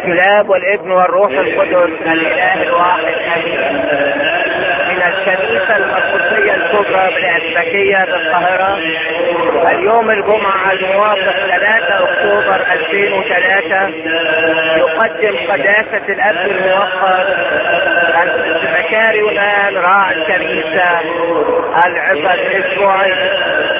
الاب والابن والروح القدس الاله الواحد امين من الكنيسة المرقسية الكبرى بالأسبكية بالقاهرة اليوم الجمعة الموافق 3 أكتوبر 2003 يقدم قداسة الأب الموقر مكاري الآن راعي الكنيسة العظة الأسبوعي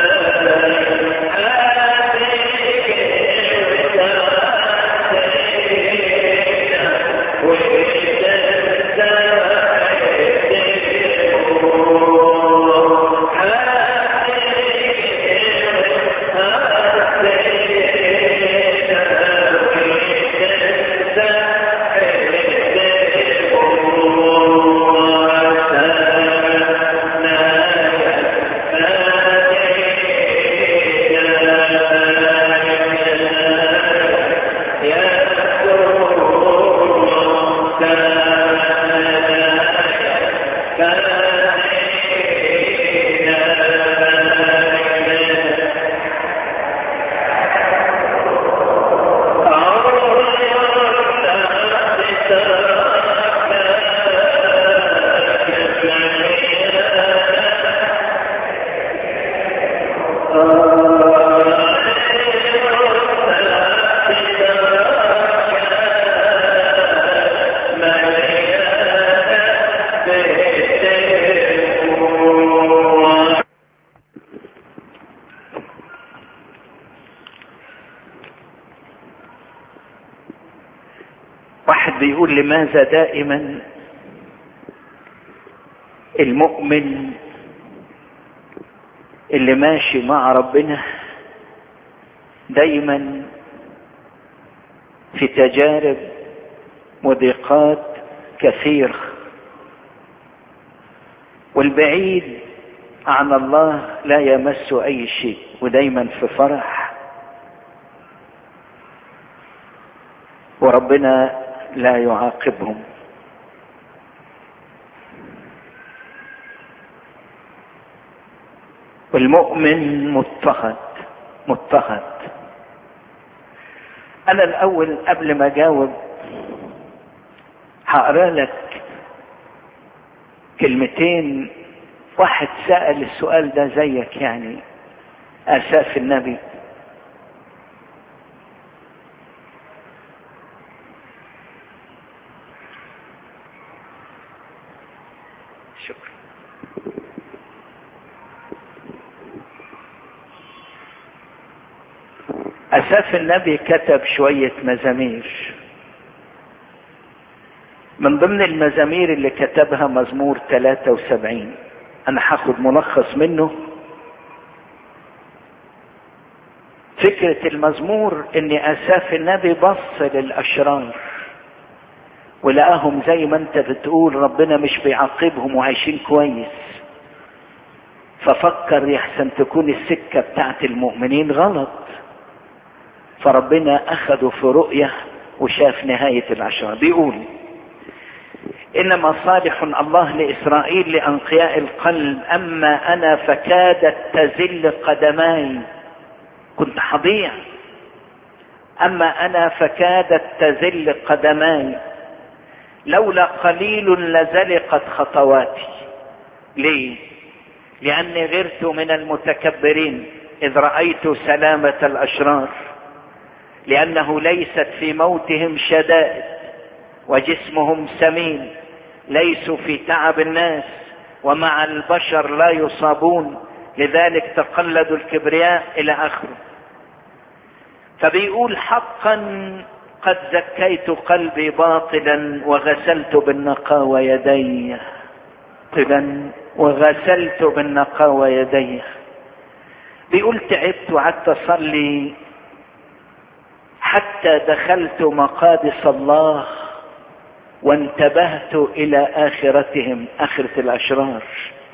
واحد بيقول لماذا دائما المؤمن اللي ماشي مع ربنا دايما في تجارب وضيقات كثيرة والبعيد عن الله لا يمس اي شيء ودايما في فرح وربنا لا يعاقبهم والمؤمن مضطهد مضطهد انا الاول قبل ما اجاوب هقرا لك كلمتين واحد سأل السؤال ده زيك يعني اساف النبي شكرا أساف النبي كتب شوية مزامير من ضمن المزامير اللي كتبها مزمور 73 أنا هاخد ملخص منه فكرة المزمور إن أساف النبي بص للأشرار ولقاهم زي ما انت بتقول ربنا مش بيعاقبهم وعايشين كويس ففكر يحسن تكون السكة بتاعت المؤمنين غلط فربنا اخده في رؤية وشاف نهاية العشرة بيقول انما صالح الله لاسرائيل لانقياء القلب اما انا فكادت تزل قدماي كنت حضيع اما انا فكادت تزل قدماي لولا قليل لزلقت خطواتي ليه لاني غرت من المتكبرين اذ رايت سلامه الاشرار لانه ليست في موتهم شدائد وجسمهم سمين ليسوا في تعب الناس ومع البشر لا يصابون لذلك تقلدوا الكبرياء الى اخره فبيقول حقا قد زكيت قلبي باطلا وغسلت بالنقاوى يدي باطلا وغسلت بالنقاوى يدي بيقول تعبت وقعدت اصلي حتى دخلت مقادس الله وانتبهت الى اخرتهم اخرة الاشرار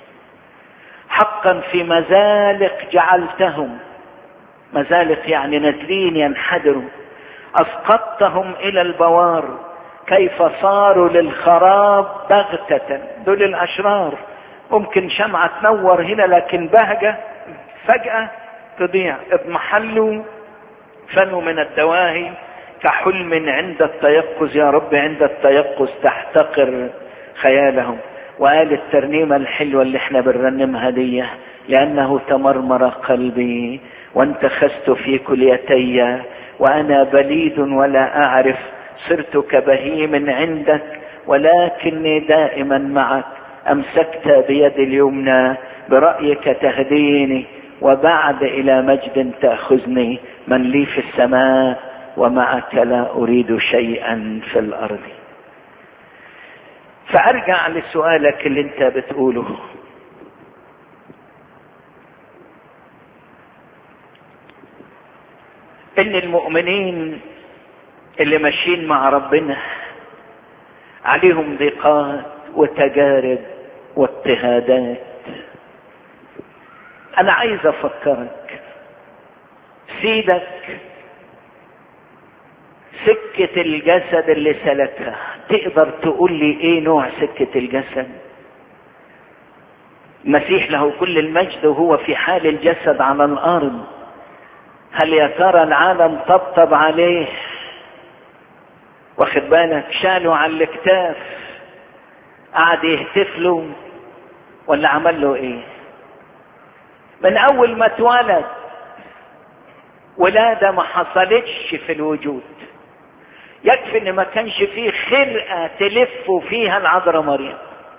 حقا في مزالق جعلتهم مزالق يعني نازلين ينحدروا اسقطتهم الى البوار كيف صاروا للخراب بغتة دول الاشرار ممكن شمعة تنور هنا لكن بهجة فجأة تضيع اضمحلوا فنوا من الدواهي كحلم عند التيقظ يا رب عند التيقظ تحتقر خيالهم وقال الترنيمة الحلوة اللي احنا بنرنمها دي لأنه تمرمر قلبي وانتخست في كليتي وأنا بليد ولا أعرف صرت كبهيم عندك ولكني دائما معك أمسكت بيد اليمنى برأيك تهديني وبعد إلى مجد تأخذني من لي في السماء ومعك لا أريد شيئا في الأرض فأرجع لسؤالك اللي انت بتقوله ان المؤمنين اللي ماشيين مع ربنا عليهم ضيقات وتجارب واضطهادات انا عايز افكرك سيدك سكة الجسد اللي سلكها تقدر تقول لي ايه نوع سكة الجسد المسيح له كل المجد وهو في حال الجسد على الارض هل يا ترى العالم طبطب عليه واخد بالك شالوا على الاكتاف قعد يهتف له ولا عمل له ايه من اول ما اتولد ولادة ما حصلتش في الوجود يكفي ان ما كانش فيه خرقة تلف فيها العذراء مريم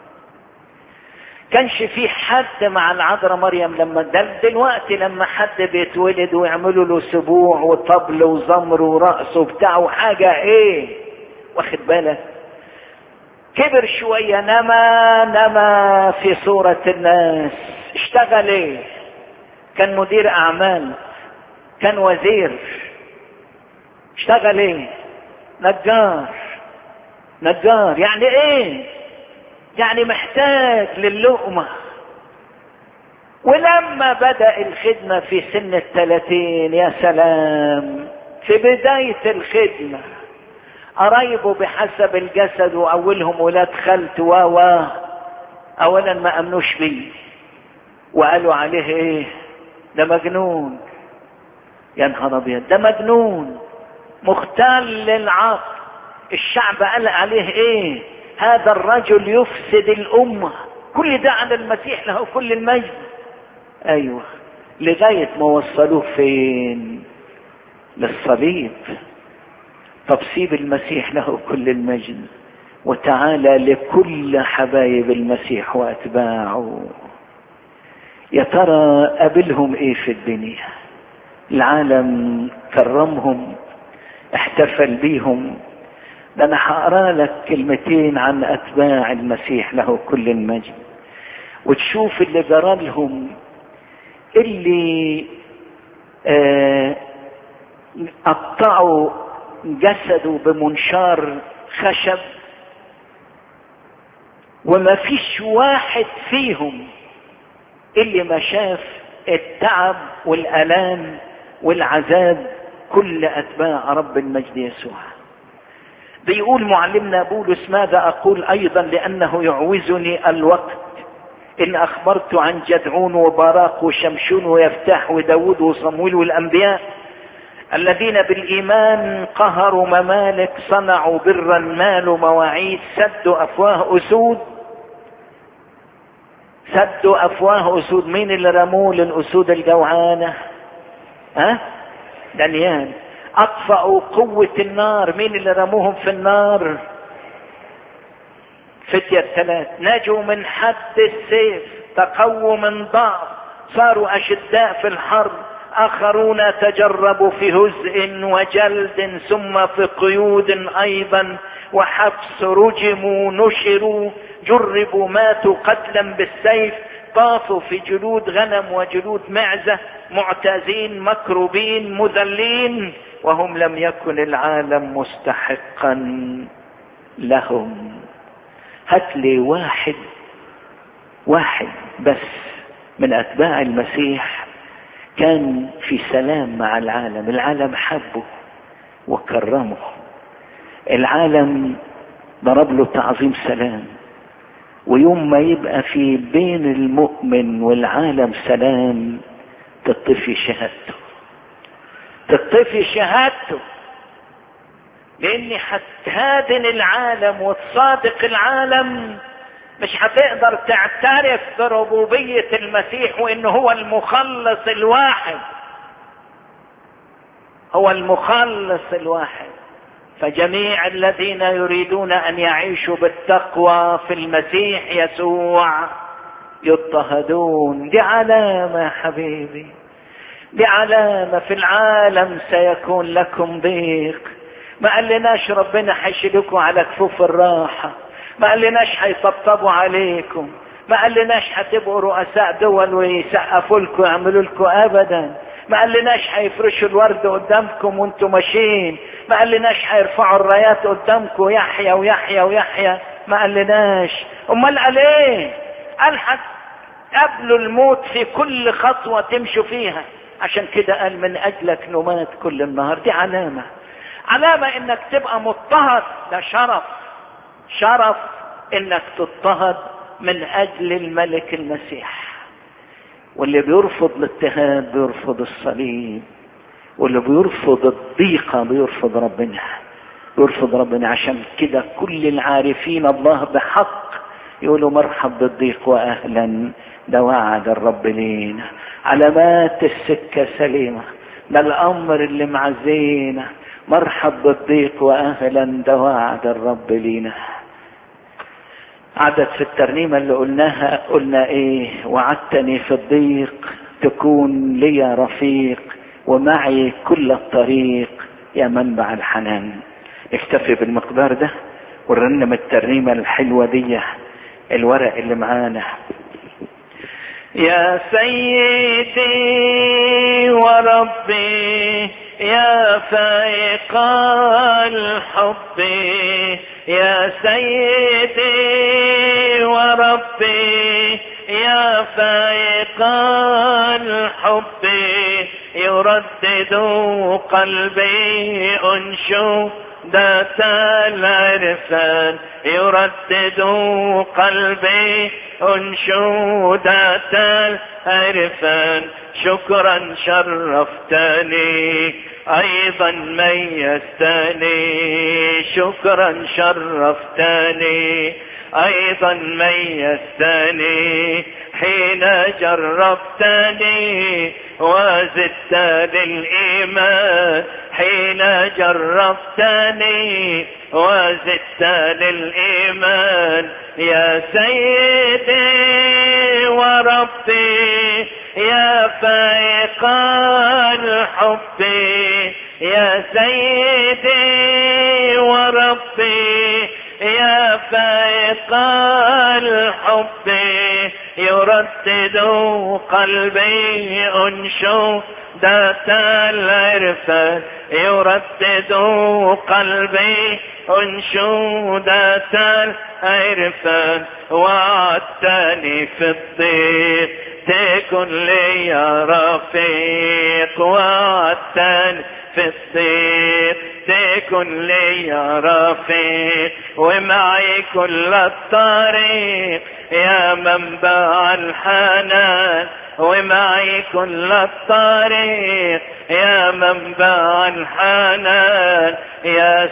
كانش في حد مع العذراء مريم لما ده دلوقتي لما حد بيتولد ويعملوا له سبوع وطبل وزمر ورقص وبتاع وحاجة ايه واخد بالك كبر شوية نما نما في صورة الناس اشتغل ايه كان مدير اعمال كان وزير اشتغل ايه نجار نجار يعني ايه يعني محتاج للقمة ولما بدأ الخدمة في سن الثلاثين يا سلام في بداية الخدمة قرايبه بحسب الجسد وأولهم ولاد خالته و أولا ما أمنوش بيه وقالوا عليه إيه ده مجنون يا نهار أبيض ده مجنون مختل للعقل الشعب قال عليه إيه هذا الرجل يفسد الأمة كل ده على المسيح له كل المجد أيوة لغاية ما وصلوه فين للصليب طب سيب المسيح له كل المجد وتعالى لكل حبايب المسيح وأتباعه يا ترى قابلهم ايه في الدنيا العالم كرمهم احتفل بيهم ده انا هقرا لك كلمتين عن اتباع المسيح له كل المجد وتشوف اللي جرى لهم اللي آه قطعوا جسده بمنشار خشب وما فيش واحد فيهم اللي ما شاف التعب والالام والعذاب كل اتباع رب المجد يسوع بيقول معلمنا بولس ماذا اقول ايضا لانه يعوزني الوقت ان اخبرت عن جدعون وبراق وشمشون ويفتاح وداود وصمويل والانبياء الذين بالايمان قهروا ممالك صنعوا برا مالوا مواعيد سدوا افواه اسود سدوا افواه اسود مين اللي رموه للاسود الجوعانه ها دانيال اطفأوا قوة النار مين اللي رموهم في النار فتية الثلاث نجوا من حد السيف تقووا من ضعف صاروا اشداء في الحرب اخرون تجربوا في هزء وجلد ثم في قيود ايضا وحبس رجموا نشروا جربوا ماتوا قتلا بالسيف طافوا في جلود غنم وجلود معزة معتازين مكروبين مذلين وهم لم يكن العالم مستحقا لهم هات لي واحد واحد بس من اتباع المسيح كان في سلام مع العالم العالم حبه وكرمه العالم ضرب له تعظيم سلام ويوم ما يبقى في بين المؤمن والعالم سلام تطفي شهادته تطفي شهادته لاني هتهادن العالم وتصادق العالم مش هتقدر تعترف بربوبية المسيح وانه هو المخلص الواحد هو المخلص الواحد فجميع الذين يريدون ان يعيشوا بالتقوى في المسيح يسوع يضطهدون دي علامة يا حبيبي دي علامة في العالم سيكون لكم ضيق ما قالناش ربنا هيشيلكوا على كفوف الراحة ما قالناش هيطبطبوا عليكم ما قالناش هتبقوا رؤساء دول ويسقفوا لكم ويعملوا لكم ابدا ما قالناش هيفرشوا الورد قدامكم وانتم ماشيين ما قالناش هيرفعوا الرايات قدامكم يحيى ويحيى ويحيى ما قالناش امال قال ايه قال قبلوا الموت في كل خطوة تمشوا فيها عشان كده قال من اجلك نمات كل النهار دي علامة علامة انك تبقى مضطهد ده شرف شرف انك تضطهد من اجل الملك المسيح واللي بيرفض الاضطهاد بيرفض الصليب واللي بيرفض الضيقة بيرفض ربنا بيرفض ربنا عشان كده كل العارفين الله بحق يقولوا مرحب بالضيق واهلا ده وعد الرب لينا علامات السكة سليمة ده الامر اللي معزينا مرحب بالضيق واهلا ده وعد الرب لينا عدد في الترنيمة اللي قلناها قلنا ايه وعدتني في الضيق تكون لي رفيق ومعي كل الطريق يا منبع الحنان اكتفي بالمقدار ده ورنم الترنيمة الحلوة دي الورق اللي معانا يا سيدي وربي يا فائق الحب يا سيدي وربي يا فائق الحب يردد قلبي انشو ذات العرفان يردد قلبي انشودة العرفان شكرا شرفتني ايضا ميزتني شكرا شرفتني ايضا ميزتني حين جربتني وزدت للايمان حين جربتني وزدت للايمان يا سيدي وربي يا فائق الحب يا سيدي وربي يا فائق الحب يردد قلبي انشو ذات العرفان يردد قلبي انشو ذات العرفان وعدتني في الضيق تكن لي رفيق وعدتني في الضيق تكن لي رفيق ومعي كل الطريق يا منبع الحنان ومعي كل الطريق يا منبع الحنان يا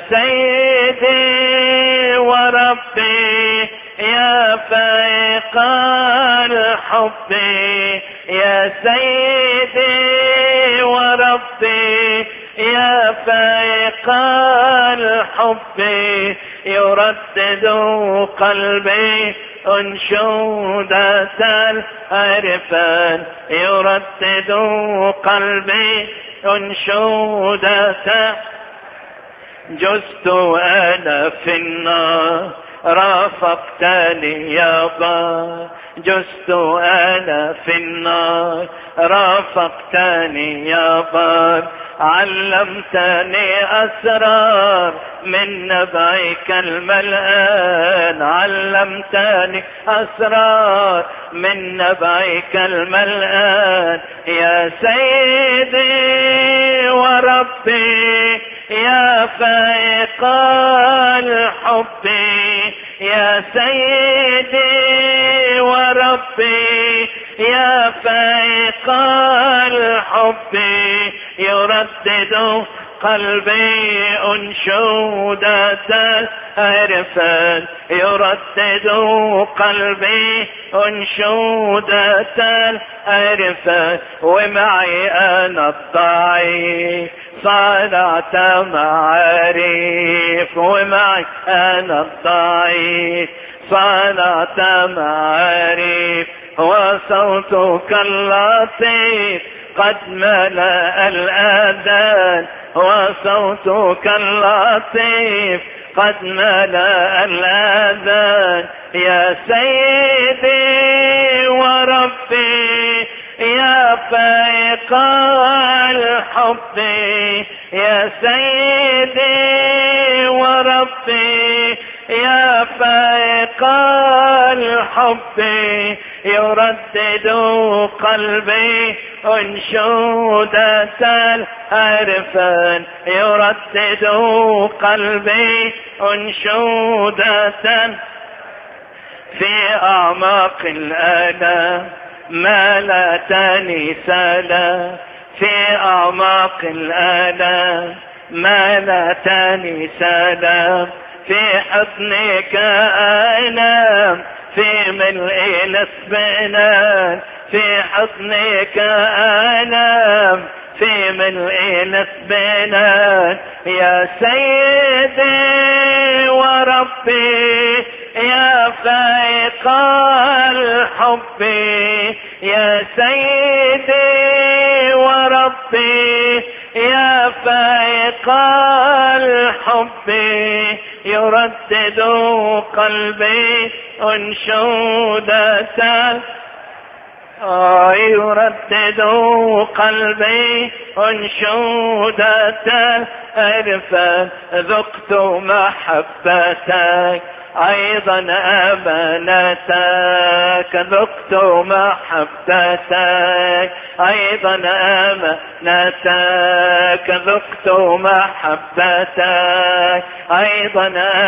سيدي وربي يا فائق الحب يا سيدي وربي يا فائق الحب يردد قلبي انشودة العرفان يردد قلبي انشودة جزت انا في النار رافقتني يابا جزت انا في النار رافقتني يابا علمتني اسرار من نبعك الملآن علمتني اسرار من نبعك الملآن يا سيدي وربي يا فائق الحب يا سيدي وربي يا فائق الحب يردد قلبي أنشودة عرفا يردد قلبي أنشودة عرفا ومعي أنا الضعيف صنعت معارف ومعي أنا الضعيف صنعت معارف وصوتك اللطيف قد ملأ الآذان وصوتك اللطيف قد ملأ الآذان يا سيدي وربي يا فائق الحب يا سيدي وربي يا فائق الحب يردد قلبي أنشودة العرفان يردد قلبي أنشودة في أعماق الآلام ما لا تاني سلا في أعماق الآلام ما لا تاني سلام في حضنك أنام في ملء الاطمئنان في حضنك أنام في ملء الاطمئنان يا سيدي وربي يا فائق الحب يا سيدي وربي يا فائق الحب يردد قلبي أنشودة آه يردد قلبي أنشودة ألفا ذقت محبتك أيضا أمانتك ذقت محبتك أيضا أمانتك ذقت محبتك أيضا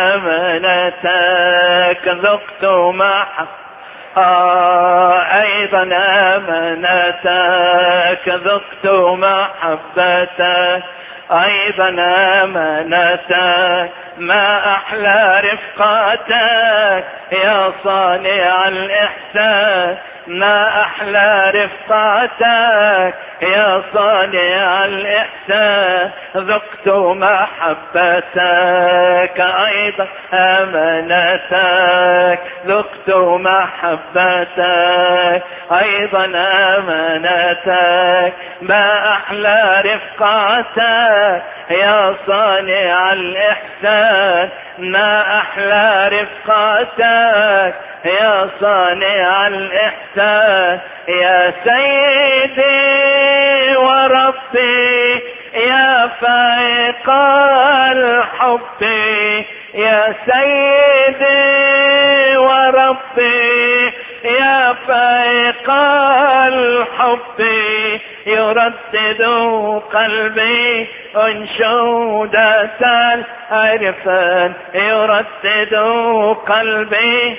أمانتك ذقت محبتك آه أيضا أمانتك ذقت محبتك أيضا أمانتك ما أحلى رفقتك يا صانع الإحسان ما أحلى رفقتك يا صانع الإحسان ذقت محبتك أيضا أمانتك ذقت محبتك أيضا أمانتك ما أحلى رفقتك يا صانع الإحسان ما أحلى رفقتك يا صانع الإحسان يا سيدي وربي يا فائق الحب يا سيدي وربي يا فائق الحب يردد قلبي أنشودة عرفا يردد قلبي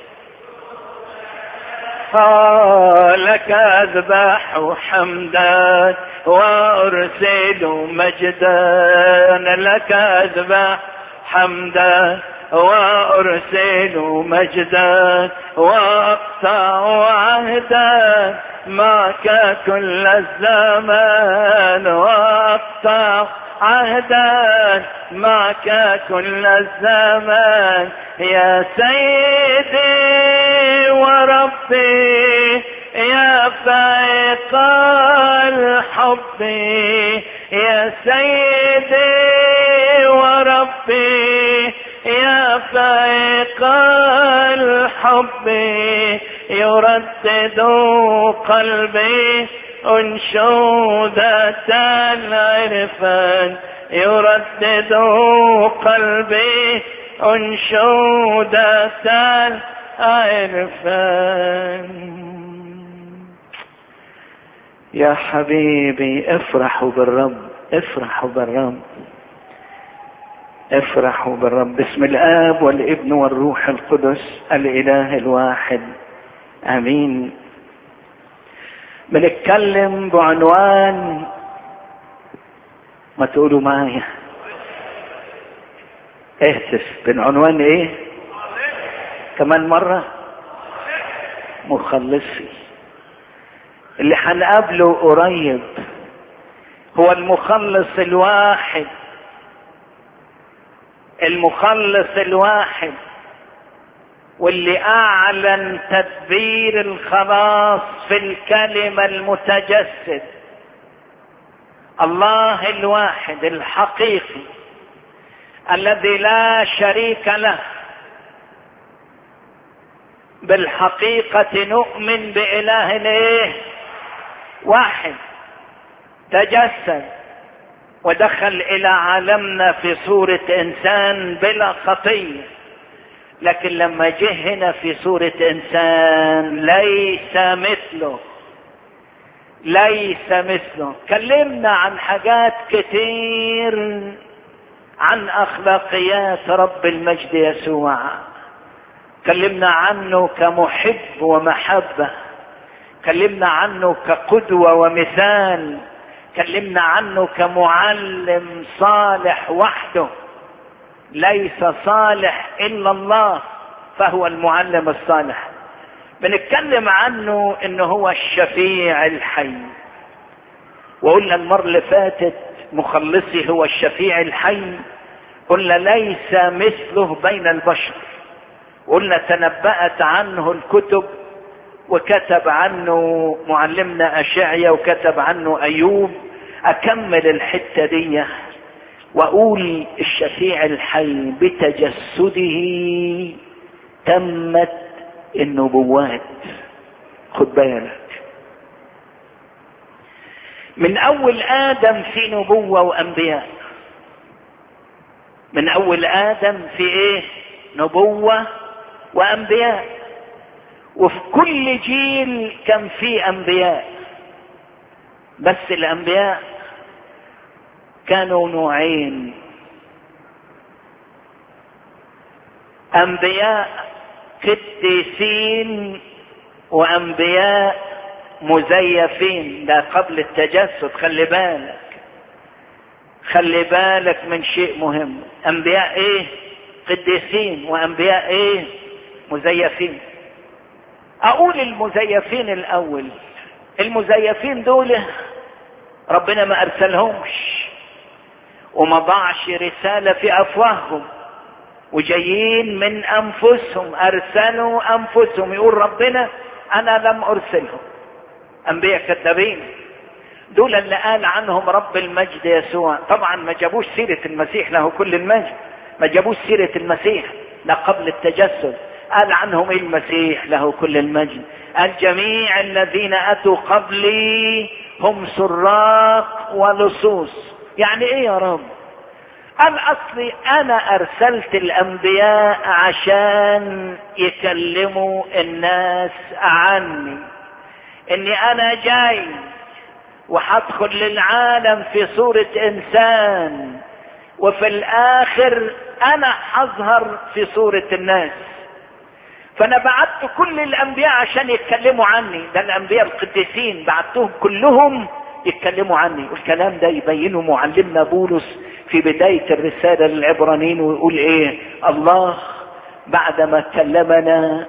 لك أذبح حمدا وأرسل مجدا لك أذبح حمدا وأرسل مجدا وأقطع عهدا معك كل الزمان وأقطع عهدا معك كل الزمان يا سيدي وربي يا فائق الحب يا سيدي وربي يا فائق الحب يردد قلبي أنشودة العرفان يردد قلبي أنشودة العرفان يا حبيبي افرحوا بالرب افرحوا بالرب افرحوا بالرب باسم الاب والابن والروح القدس الاله الواحد امين بنتكلم بعنوان ما تقولوا معايا اهتف بعنوان ايه كمان مرة مخلصي اللي هنقابله قريب هو المخلص الواحد المخلص الواحد واللي اعلن تدبير الخلاص في الكلمة المتجسد الله الواحد الحقيقي الذي لا شريك له بالحقيقة نؤمن بإله ايه واحد تجسد ودخل إلى عالمنا في صورة إنسان بلا خطية لكن لما جه هنا في صورة إنسان ليس مثله ليس مثله كلمنا عن حاجات كتير عن اخلاقيات رب المجد يسوع كلمنا عنه كمحب ومحبه كلمنا عنه كقدوه ومثال كلمنا عنه كمعلم صالح وحده ليس صالح الا الله فهو المعلم الصالح بنتكلم عنه انه هو الشفيع الحي وقلنا المرة اللي فاتت مخلصي هو الشفيع الحي قلنا ليس مثله بين البشر قلنا تنبأت عنه الكتب وكتب عنه معلمنا أشعيا وكتب عنه أيوب أكمل الحتة دي وأقول الشفيع الحي بتجسده تمت النبوات خد بالك من اول ادم في نبوة وانبياء من اول ادم في ايه نبوة وانبياء وفي كل جيل كان في انبياء بس الانبياء كانوا نوعين انبياء قديسين وانبياء مزيفين ده قبل التجسد خلي بالك خلي بالك من شيء مهم انبياء ايه قديسين وانبياء ايه مزيفين اقول المزيفين الاول المزيفين دول ربنا ما ارسلهمش وما ضعش رسالة في افواههم وجايين من انفسهم ارسلوا انفسهم يقول ربنا انا لم ارسلهم انبياء كذابين دول اللي قال عنهم رب المجد يسوع طبعا ما جابوش سيرة المسيح له كل المجد ما جابوش سيرة المسيح لا قبل التجسد قال عنهم ايه المسيح له كل المجد قال جميع الذين اتوا قبلي هم سراق ولصوص يعني ايه يا رب قال اصلي انا ارسلت الانبياء عشان يكلموا الناس عني اني انا جاي وحدخل للعالم في صورة انسان وفي الاخر انا حظهر في صورة الناس فانا بعت كل الانبياء عشان يتكلموا عني ده الانبياء القديسين بعتهم كلهم يتكلموا عني والكلام ده يبينه معلمنا بولس في بداية الرسالة للعبرانيين ويقول ايه الله بعدما كلمنا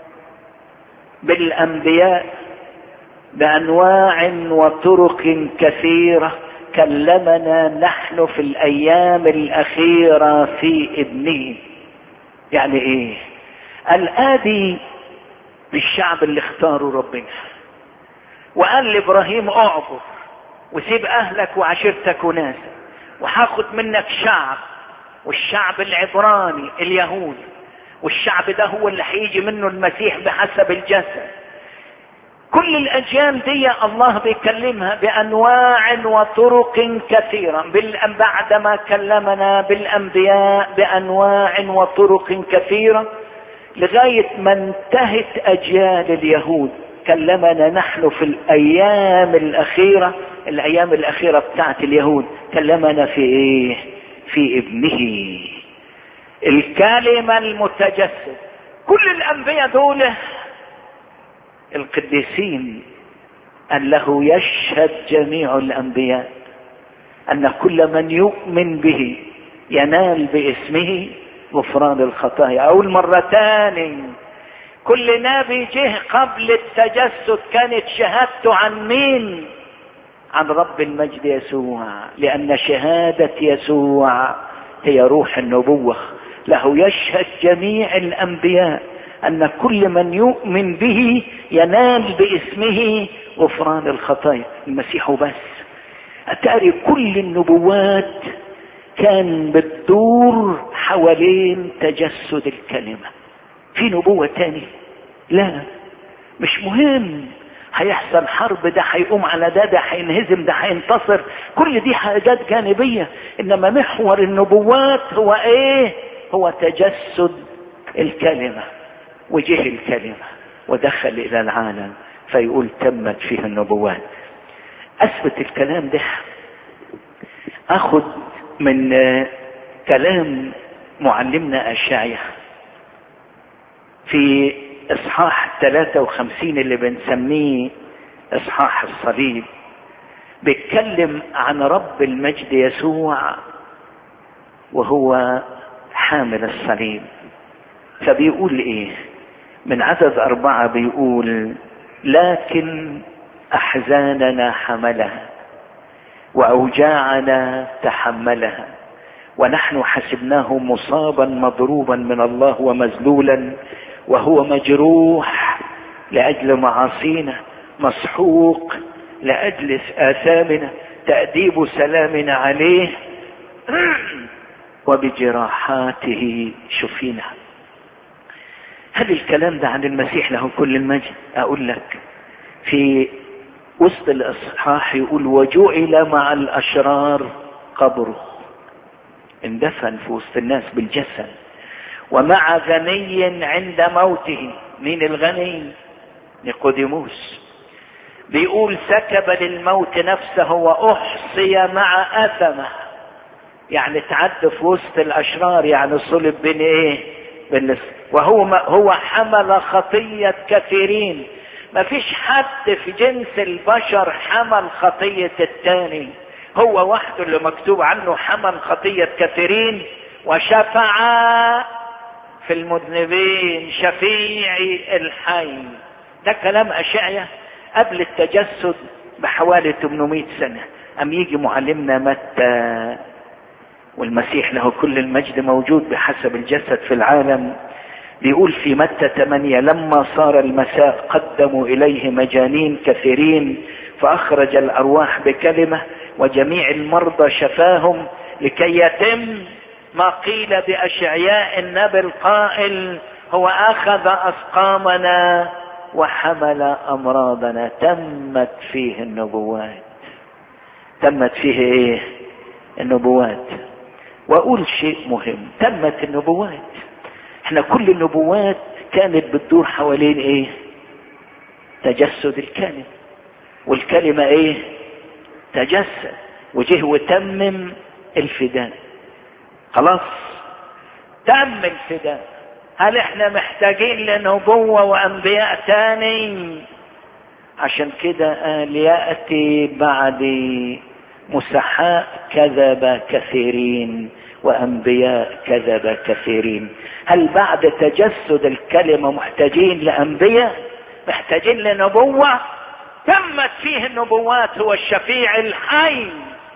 بالانبياء بانواع وطرق كثيره كلمنا نحن في الايام الاخيره في ابنه يعني ايه الادي بالشعب اللي اختاروا ربنا وقال لابراهيم اعبر وسيب اهلك وعشيرتك وناسك وهاخد منك شعب والشعب العبراني اليهود والشعب ده هو اللي هيجي منه المسيح بحسب الجسد كل الاجيال دي الله بيكلمها بانواع وطرق كثيره بعدما كلمنا بالانبياء بانواع وطرق كثيره لغايه ما انتهت اجيال اليهود كلمنا نحن في الايام الاخيره الايام الاخيره بتاعت اليهود كلمنا في ايه في ابنه الكلمه المتجسد كل الانبياء دول القديسين أن له يشهد جميع الأنبياء ان كل من يؤمن به ينال باسمه غفران الخطايا اقول مرة تاني كل نبي جه قبل التجسد كانت شهادته عن مين عن رب المجد يسوع لان شهادة يسوع هي روح النبوة له يشهد جميع الانبياء ان كل من يؤمن به ينال باسمه غفران الخطايا المسيح بس اتاري كل النبوات كان بتدور حوالين تجسد الكلمة في نبوة تاني لا مش مهم هيحصل حرب ده هيقوم على ده ده هينهزم ده هينتصر كل دي حاجات جانبية انما محور النبوات هو ايه هو تجسد الكلمة وجه الكلمة ودخل الى العالم فيقول تمت فيه النبوات اثبت الكلام ده اخد من كلام معلمنا اشعيا في اصحاح 53 اللي بنسميه اصحاح الصليب بيتكلم عن رب المجد يسوع وهو حامل الصليب فبيقول ايه من عدد اربعة بيقول لكن احزاننا حملها واوجاعنا تحملها ونحن حسبناه مصابا مضروبا من الله ومذلولا وهو مجروح لاجل معاصينا مسحوق لاجل اثامنا تاديب سلامنا عليه وبجراحاته شفينا هل الكلام ده عن المسيح له كل المجد اقول لك في وسط الاصحاح يقول وجعل مع الاشرار قبره اندفن في وسط الناس بالجسد ومع غني عند موته مين الغني نيقوديموس بيقول سكب للموت نفسه واحصي مع اثمه يعني تعد في وسط الاشرار يعني صلب بين ايه بين وهو هو حمل خطيه كثيرين ما فيش حد في جنس البشر حمل خطيه التاني هو وحده اللي مكتوب عنه حمل خطيه كثيرين وشفع في المذنبين شفيعي الحي ده كلام اشعيا قبل التجسد بحوالي 800 سنه ام يجي معلمنا متى والمسيح له كل المجد موجود بحسب الجسد في العالم بيقول في متى 8 لما صار المساء قدموا إليه مجانين كثيرين فأخرج الأرواح بكلمة وجميع المرضى شفاهم لكي يتم ما قيل بأشعياء النبي القائل هو أخذ أسقامنا وحمل أمراضنا تمت فيه النبوات تمت فيه إيه النبوات واقول شيء مهم تمت النبوات احنا كل النبوات كانت بتدور حوالين ايه تجسد الكلمة والكلمة ايه تجسد وجه وتمم الفداء خلاص تم الفداء هل احنا محتاجين لنبوة وانبياء تاني عشان كده قال يأتي بعدي مسحاء كذب كثيرين وانبياء كذب كثيرين هل بعد تجسد الكلمه محتاجين لانبياء محتاجين لنبوه تمت فيه النبوات هو الشفيع الحي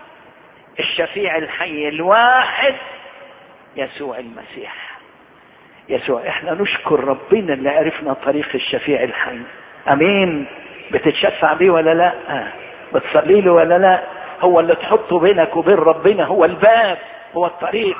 الشفيع الحي الواحد يسوع المسيح يسوع احنا نشكر ربنا اللي عرفنا طريق الشفيع الحي امين بتتشفع بيه ولا لا بتصلي له ولا لا هو اللي تحطه بينك وبين ربنا هو الباب هو الطريق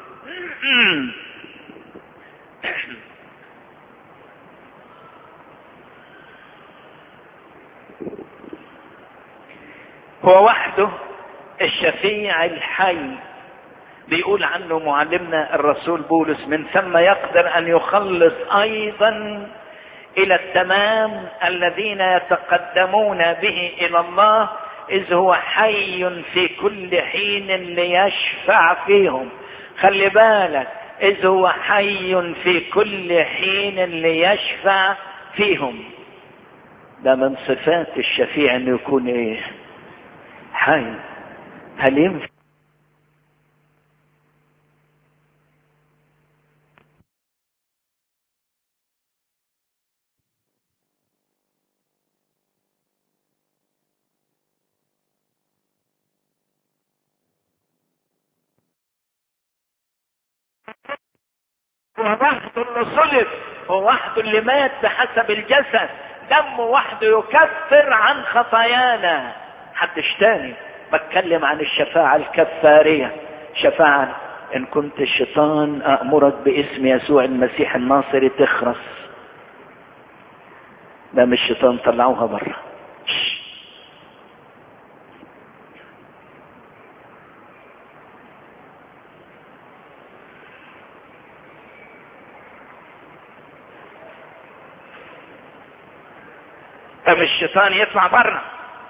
هو وحده الشفيع الحي بيقول عنه معلمنا الرسول بولس من ثم يقدر ان يخلص ايضا الى التمام الذين يتقدمون به الى الله اذ هو حي في كل حين ليشفع فيهم خلي بالك اذ هو حي في كل حين ليشفع فيهم ده من صفات الشفيع انه يكون ايه حي هل ينفع هو وحده اللي صلب هو وحده اللي مات بحسب الجسد دمه وحده يكفر عن خطايانا حدش تاني بتكلم عن الشفاعة الكفارية شفاعة ان كنت الشيطان امرك باسم يسوع المسيح الناصري تخرس ده مش الشيطان طلعوها بره طب الشيطان يطلع بره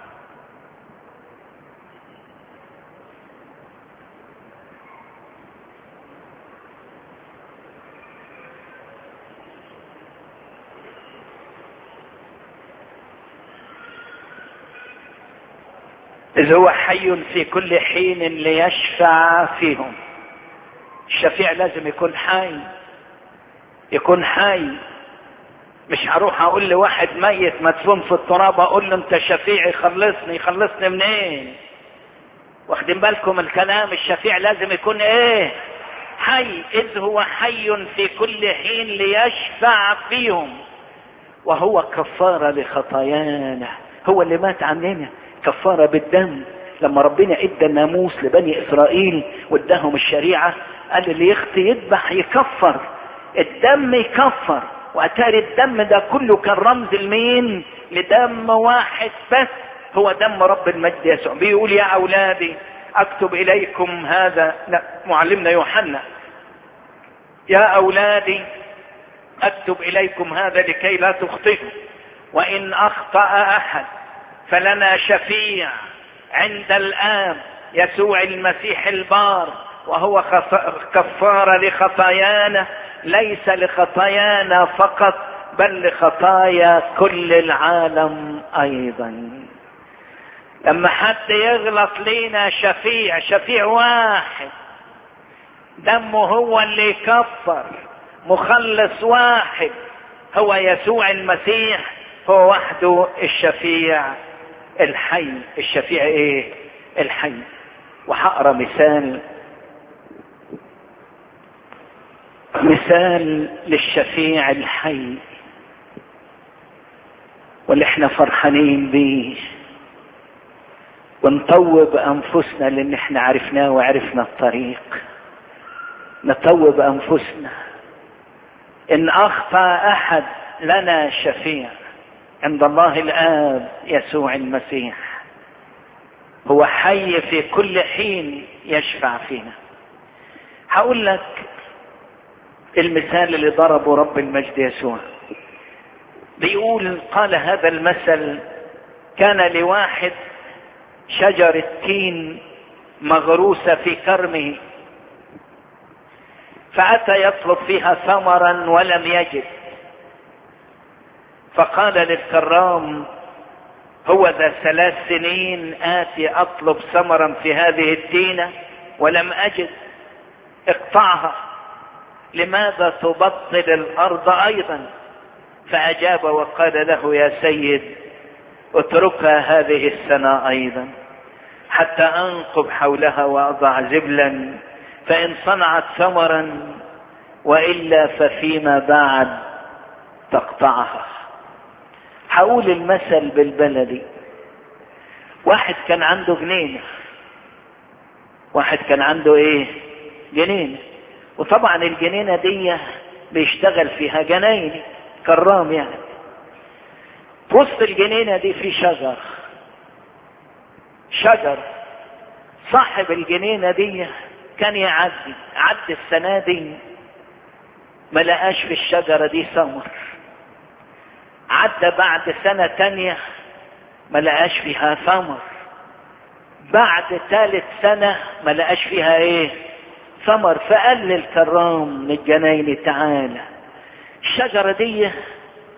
إذ هو حي في كل حين ليشفع فيهم الشفيع لازم يكون حي يكون حي مش هروح اقول لواحد ميت مدفون في التراب اقول له انت شفيعي خلصني خلصني منين إيه؟ واخدين بالكم الكلام الشفيع لازم يكون ايه حي اذ هو حي في كل حين ليشفع فيهم وهو كفاره لخطايانا هو اللي مات عننا كفاره بالدم لما ربنا ادى الناموس لبني اسرائيل واداهم الشريعه قال اللي يخطي يذبح يكفر الدم يكفر واتاري الدم ده كله كان رمز لمين لدم واحد بس هو دم رب المجد يسوع بيقول يا اولادي اكتب اليكم هذا لا معلمنا يوحنا يا اولادي اكتب اليكم هذا لكي لا تخطئوا وان اخطا احد فلنا شفيع عند الاب يسوع المسيح البار وهو كفاره لخطايانا ليس لخطايانا فقط بل لخطايا كل العالم ايضا لما حد يغلط لينا شفيع شفيع واحد دمه هو اللي يكفر مخلص واحد هو يسوع المسيح هو وحده الشفيع الحي الشفيع ايه الحي وهقرا مثال مثال للشفيع الحي واللي احنا فرحانين بيه ونطوب انفسنا لان احنا عرفناه وعرفنا الطريق نطوب انفسنا ان اخطا احد لنا شفيع عند الله الاب يسوع المسيح هو حي في كل حين يشفع فينا هقول لك المثال اللي ضربه رب المجد يسوع بيقول قال هذا المثل كان لواحد شجرة تين مغروسة في كرمه فأتى يطلب فيها ثمرا ولم يجد فقال للكرام هو ذا ثلاث سنين آتي أطلب ثمرا في هذه التينة ولم أجد اقطعها لماذا تبطل الأرض أيضا فأجاب وقال له يا سيد اتركها هذه السنة أيضا حتى أنقب حولها وأضع زبلا فإن صنعت ثمرا وإلا ففيما بعد تقطعها حقول المثل بالبلدي واحد كان عنده جنينة واحد كان عنده ايه جنينة وطبعا الجنينة دي بيشتغل فيها جناين كرام يعني في وسط الجنينة دي في شجر شجر صاحب الجنينة دي كان يعدي عدي السنة دي ما لقاش في الشجرة دي ثمر عدى بعد سنة تانية ما لقاش فيها ثمر بعد ثالث سنة ما لقاش فيها ايه ثمر فقال للكرام من الجناين تعالى الشجرة دي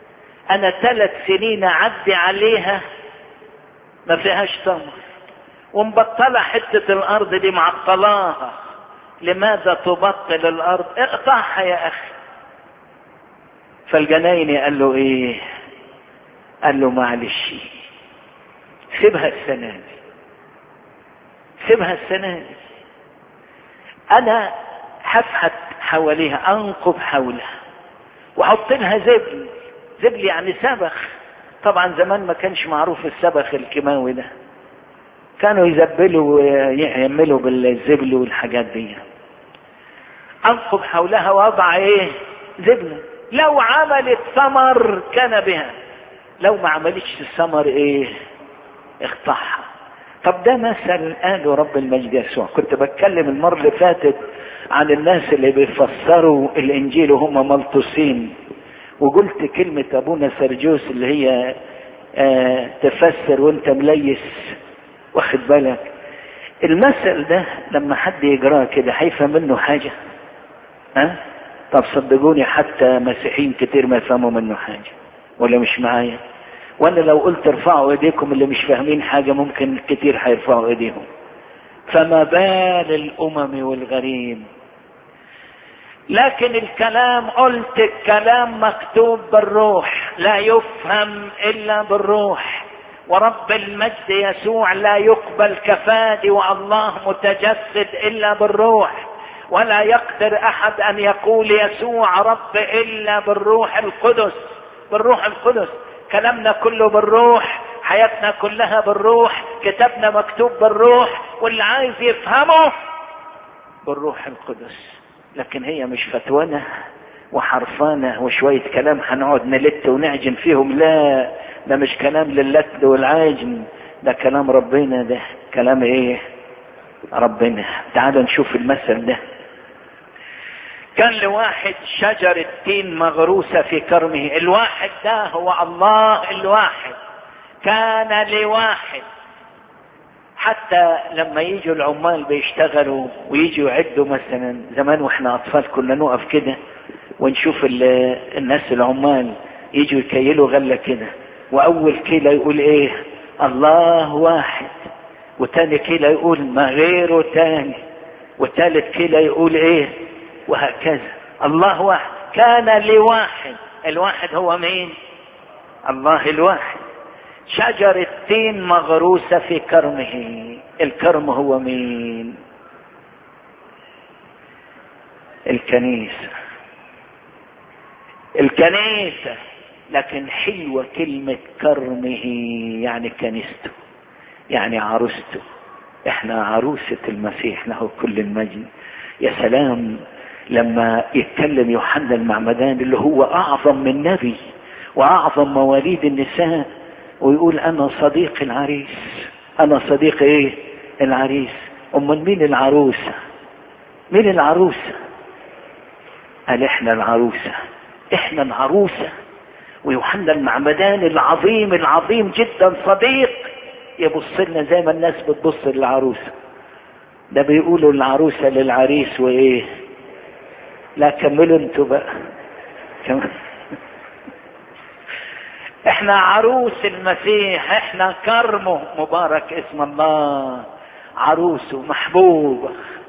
انا ثلاث سنين اعدي عليها ما فيهاش ثمر ومبطلة حتة الارض دي معطلاها لماذا تبطل الارض اقطعها يا اخي فالجنايني قال له ايه قال له معلش سيبها السنة دي سيبها السنة دي انا هفحت حواليها انقب حولها واحط لها زبل زبل يعني سبخ طبعا زمان ما كانش معروف السبخ الكيماوي ده كانوا يزبلوا ويعملوا بالزبل والحاجات دي انقب حولها واضع ايه زبلة لو عملت ثمر كان بها لو ما عملتش الثمر ايه اقطعها طب ده مثل قاله رب المجد يسوع كنت بتكلم المرة اللي فاتت عن الناس اللي بيفسروا الانجيل وهم ملطوسين وقلت كلمة ابونا سرجوس اللي هي آه تفسر وانت مليس واخد بالك المثل ده لما حد يقراه كده هيفهم منه حاجة ها طب صدقوني حتى مسيحيين كتير ما يفهموا منه حاجة ولا مش معايا وانا لو قلت ارفعوا ايديكم اللي مش فاهمين حاجة ممكن كتير هيرفعوا ايديهم فما بال الامم والغريب لكن الكلام قلت الكلام مكتوب بالروح لا يفهم الا بالروح ورب المجد يسوع لا يقبل كفادي والله متجسد الا بالروح ولا يقدر احد ان يقول يسوع رب الا بالروح القدس بالروح القدس كلامنا كله بالروح حياتنا كلها بالروح كتابنا مكتوب بالروح واللي عايز يفهمه بالروح القدس لكن هي مش فتوانة وحرفانة وشوية كلام هنقعد نلت ونعجن فيهم لا ده مش كلام للت والعاجن ده كلام ربنا ده كلام ايه ربنا تعالوا نشوف المثل ده كان لواحد شجرة تين مغروسة في كرمه الواحد ده هو الله الواحد كان لواحد حتى لما يجوا العمال بيشتغلوا ويجوا يعدوا مثلا زمان واحنا اطفال كنا نقف كده ونشوف الناس العمال يجوا يكيلوا غلة كده واول كيلة يقول ايه الله واحد وتاني كيلة يقول ما غيره تاني وتالت كيلة يقول ايه وهكذا الله واحد كان لواحد الواحد هو مين الله الواحد شجرة تين مغروسة في كرمه الكرم هو مين الكنيسة الكنيسة لكن حلوة كلمة كرمه يعني كنيسته يعني عروسته احنا عروسة المسيح له كل المجد يا سلام لما يتكلم يوحنا المعمدان اللي هو اعظم من نبي واعظم مواليد النساء ويقول انا صديق العريس انا صديق ايه العريس امال مين العروسة مين العروسة قال احنا العروسة احنا العروسة ويوحنا المعمدان العظيم العظيم جدا صديق يبص لنا زي ما الناس بتبص للعروسة ده بيقولوا العروسة للعريس وايه لا كملوا انتوا بقى كمل. احنا عروس المسيح احنا كرمه مبارك اسم الله عروسه محبوبة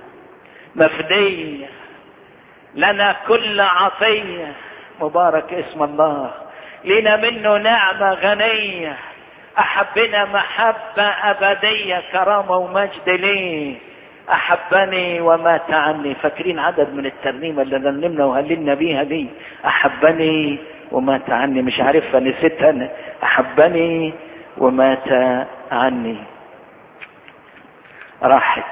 مفدية لنا كل عطية مبارك اسم الله لنا منه نعمة غنية أحبنا محبة أبدية كرامة ومجد ليه أحبني ومات عني فاكرين عدد من الترنيمة اللي رنمنا وهللنا بيها دي أحبني ومات عني مش عارفها نسيتها أنا أحبني ومات عني راحت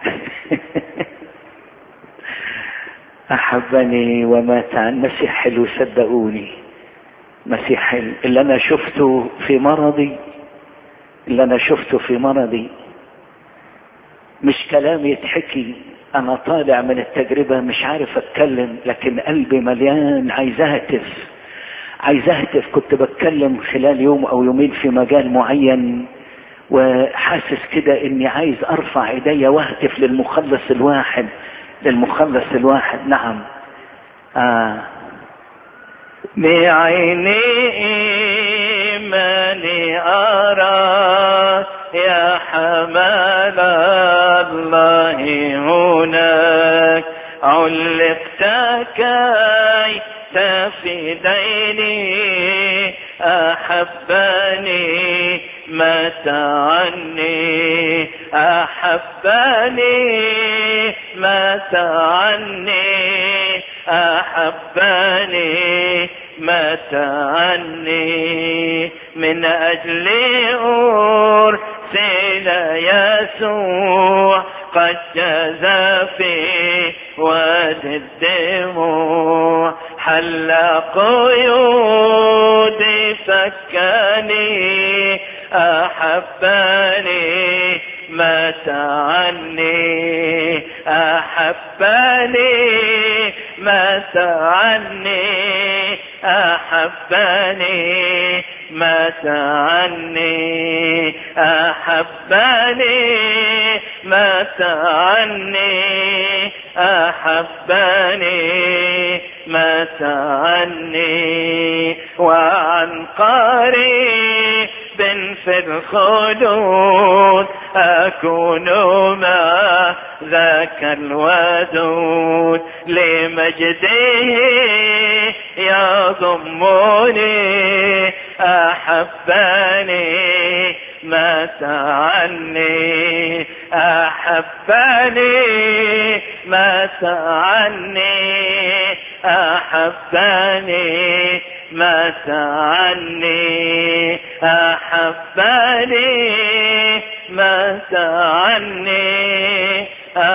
أحبني ومات عني مسيح حلو صدقوني مسيح حلو اللي أنا شفته في مرضي اللي أنا شفته في مرضي مش كلام يتحكي انا طالع من التجربة مش عارف اتكلم لكن قلبي مليان عايز اهتف عايز اهتف كنت بتكلم خلال يوم او يومين في مجال معين وحاسس كده اني عايز ارفع ايديا واهتف للمخلص الواحد للمخلص الواحد نعم آه. بعيني إيماني أرى يا حمال الله هناك علقت كي تفديني أحبني مات عني أحبني مات عني أحبني مات عني من أجل أرسل يسوع قد جزى في وادي الدموع حل قيودي فكني أحبني مات عني أحبني مات عني أحبني مات عني أحبني مات عني أحبني مات عني وعن قريب في الخلود أكون مع ذاك الودود لمجده يضمني أحبني مات عني أحبني مات عني أحبني مات عني أحبني مات عني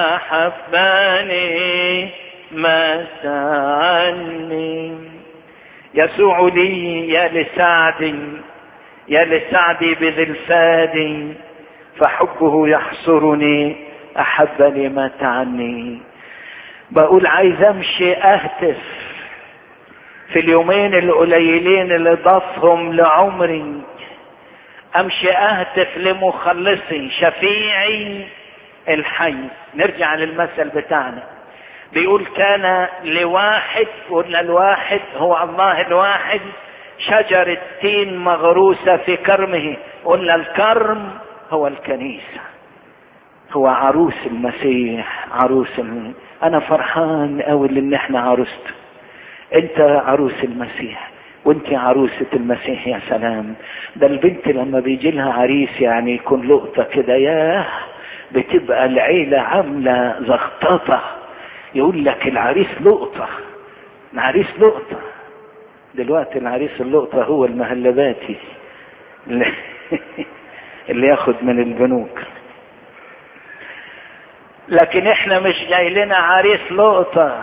أحبني مات عني يسوع لي يا لسعد يا لسعدي بذي الفاد فحبه يحصرني أحبني مات عني بقول عايز امشي اهتف في اليومين القليلين اللي ضافهم لعمري امشي اهتف لمخلصي شفيعي الحي نرجع للمثل بتاعنا بيقول كان لواحد قلنا الواحد هو الله الواحد شجرة تين مغروسة في كرمه قلنا الكرم هو الكنيسة هو عروس المسيح عروس المسيح. انا فرحان قوي ان احنا عروسته انت عروس المسيح وانت عروسة المسيح يا سلام ده البنت لما بيجي لها عريس يعني يكون لقطة كده ياه بتبقى العيلة عاملة زغططة يقول لك العريس لقطة العريس لقطة دلوقتي العريس اللقطة هو المهلباتي اللي, اللي ياخد من البنوك لكن احنا مش جاي لنا عريس لقطة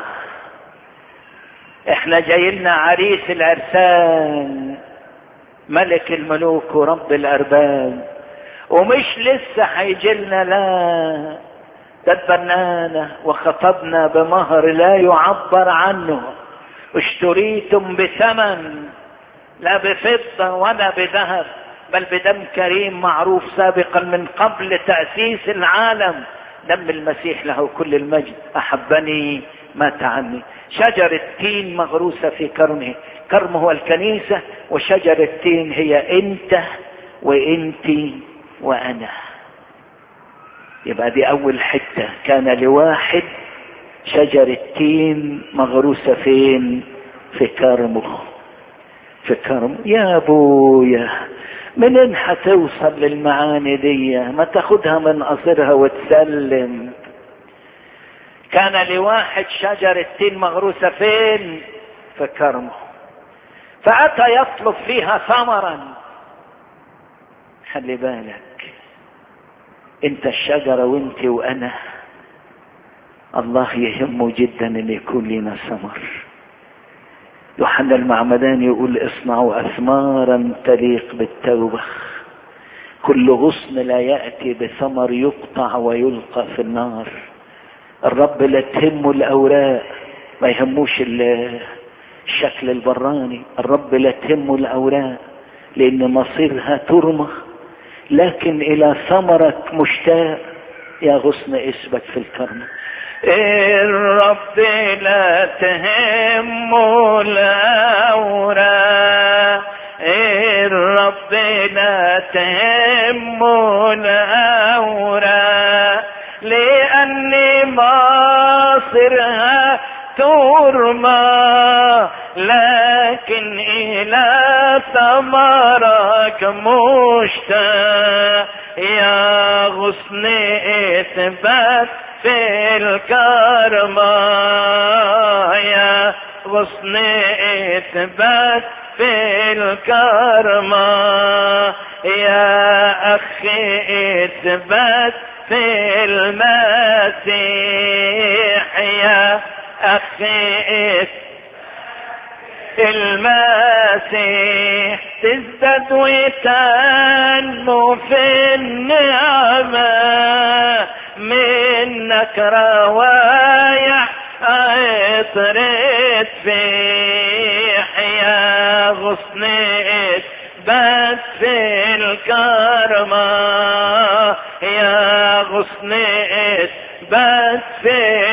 احنا جاي لنا عريس العرسان ملك الملوك ورب الارباب ومش لسه هيجي لنا لا ده اتبنانا وخطبنا بمهر لا يعبر عنه اشتريتم بثمن لا بفضة ولا بذهب بل بدم كريم معروف سابقا من قبل تأسيس العالم دم المسيح له كل المجد أحبني مات عني شجرة تين مغروسة في كرمه كرم هو الكنيسة وشجرة تين هي انت وانت وانا يبقى دي اول حتة كان لواحد شجرة تين مغروسة فين في كرمه في كرمه يا ابويا منين هتوصل للمعاني دي ما تاخدها من قصرها وتسلم كان لواحد شجرة تين مغروسة فين في كرمه فأتى يطلب فيها ثمرا خلي بالك انت الشجرة وانت وانا الله يهمه جدا ان يكون لنا ثمر يوحنا المعمدان يقول اصنعوا اثمارا تليق بالتوبة كل غصن لا يأتي بثمر يقطع ويلقى في النار الرب لا تهمه الاوراق ما يهموش الشكل البراني الرب لا تهمه الاوراق لان مصيرها ترمى لكن الى ثمرك مشتاق يا غصن اسبك في الكرم الرب لا تهمه الاوراق الرب لا لا تهمنا أوراق لأني مصرها ترمى لكن إلى ثمرك مشتاق يا غصن إثبات في الكرمة يا غصن إثبات في الكرمة يا أخي إثبات في المسيح يا أخي المسيح تزداد وتنمو في النعمة منك روايح عطرت فيح يا غصنت بس في الكرمة يا غصنت بس في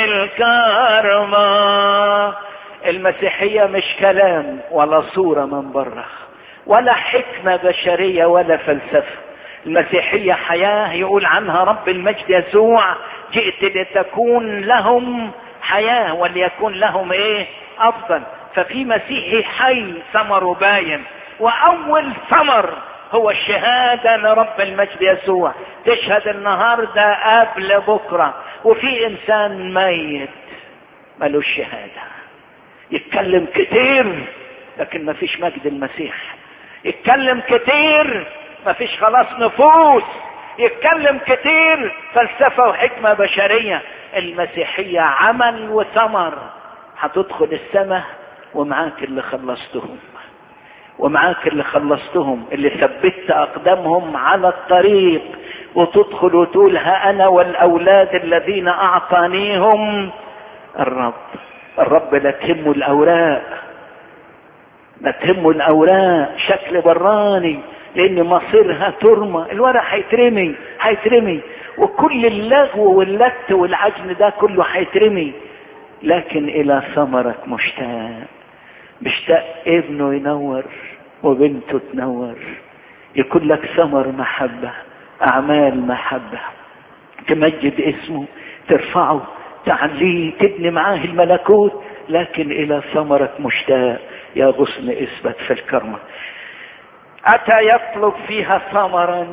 الكرمة المسيحية مش كلام ولا صورة من بره ولا حكمة بشرية ولا فلسفة المسيحية حياة يقول عنها رب المجد يسوع جئت لتكون لهم حياة وليكون لهم ايه افضل ففي مسيحي حي ثمره باين واول ثمر هو الشهادة لرب المجد يسوع تشهد النهاردة قبل بكرة وفي انسان ميت ملوش شهادة يتكلم كتير لكن ما فيش مجد المسيح يتكلم كتير ما فيش خلاص نفوس يتكلم كتير فلسفة وحكمة بشرية المسيحية عمل وثمر هتدخل السماء ومعاك اللي خلصتهم ومعاك اللي خلصتهم اللي ثبت اقدامهم على الطريق وتدخل وتقول ها انا والاولاد الذين اعطانيهم الرب الرب لا تهمه الاوراق لا تهمه الاوراق شكل براني لان مصيرها ترمى الورق هيترمي هيترمي وكل اللغو واللت والعجن ده كله هيترمي لكن الى ثمرك مشتاق مشتاق ابنه ينور وبنته تنور يكون لك ثمر محبة أعمال محبة تمجد اسمه ترفعه تعليه تبني معاه الملكوت لكن إلى ثمرك مشتاق يا غصن اثبت في الكرمة أتى يطلب فيها ثمرا